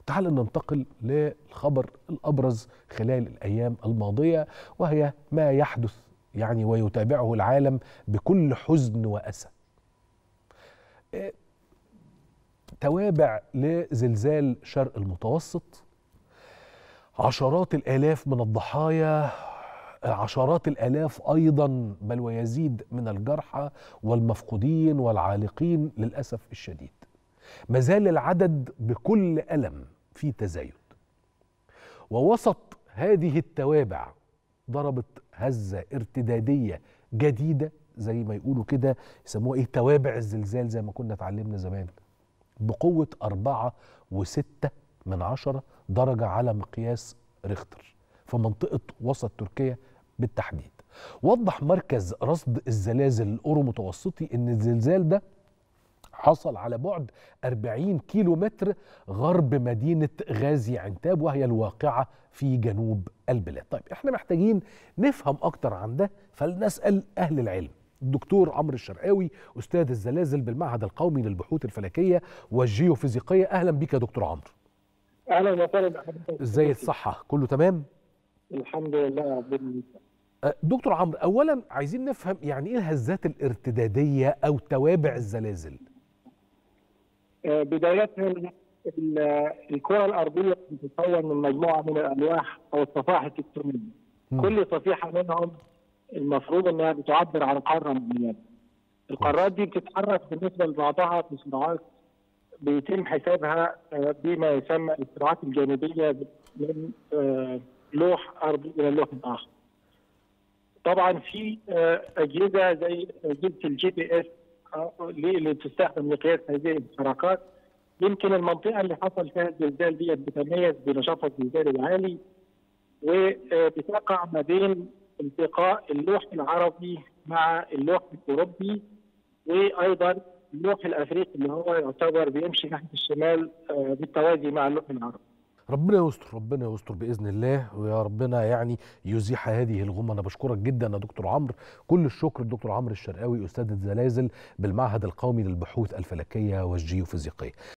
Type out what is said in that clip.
تعال ننتقل للخبر الابرز خلال الايام الماضيه وهي ما يحدث يعني ويتابعه العالم بكل حزن واسى. إيه، توابع لزلزال شرق المتوسط عشرات الالاف من الضحايا عشرات الالاف ايضا بل ويزيد من الجرحى والمفقودين والعالقين للاسف الشديد. ما زال العدد بكل الم في تزايد. ووسط هذه التوابع ضربت هزه ارتداديه جديده زي ما يقولوا كده يسموها ايه توابع الزلزال زي ما كنا اتعلمنا زمان بقوه أربعة وستة من عشرة درجة على مقياس ريختر في منطقة وسط تركيا بالتحديد وضح مركز رصد الزلازل الأورو متوسطي أن الزلزال ده حصل على بعد 40 كيلو متر غرب مدينة غازي عنتاب وهي الواقعة في جنوب البلاد طيب احنا محتاجين نفهم أكتر عن ده فلنسأل أهل العلم الدكتور عمرو الشرقاوي أستاذ الزلازل بالمعهد القومي للبحوث الفلكية والجيوفيزيقية أهلا بك يا دكتور عمرو اهلا وسهلا بحضرتك ازاي الصحة كله تمام الحمد لله يا عبد المنعم. أه، دكتور عمرو أولا عايزين نفهم يعني إيه الهزات الارتدادية أو توابع الزلازل آه، بداية ال- الكرة الأرضية بتتكون من مجموعة من الألواح أو الصفائح التكتونية مم. كل صفيحة منهم المفروض إنها بتعبر عن قارة معينة القارات دي بتتحرك بالنسبة لبعضها بسرعات بيتم حسابها آه، بما يسمى السرعات الجانبية من آه، لوح أرضي إلى لوح آخر طبعا في آه، أجهزة زي أجهزة الجي بي إس اللي بتستخدم لقياس هذه الحركات يمكن المنطقة اللي حصل فيها الزلزال دي بتتميز بنشاط الزلزال العالي وبتقع ما بين التقاء اللوح العربي مع اللوح الأوروبي وأيضا اللوح الأفريقي اللي هو يعتبر بيمشي ناحية الشمال آه، بالتوازي مع اللوح العربي ربنا يستر ربنا يستر باذن الله ويا ربنا يعني يزيح هذه الغمه انا بشكرك جدا يا دكتور عمرو كل الشكر الدكتور عمرو الشرقاوي استاذ الزلازل بالمعهد القومي للبحوث الفلكيه والجيوفيزيقيه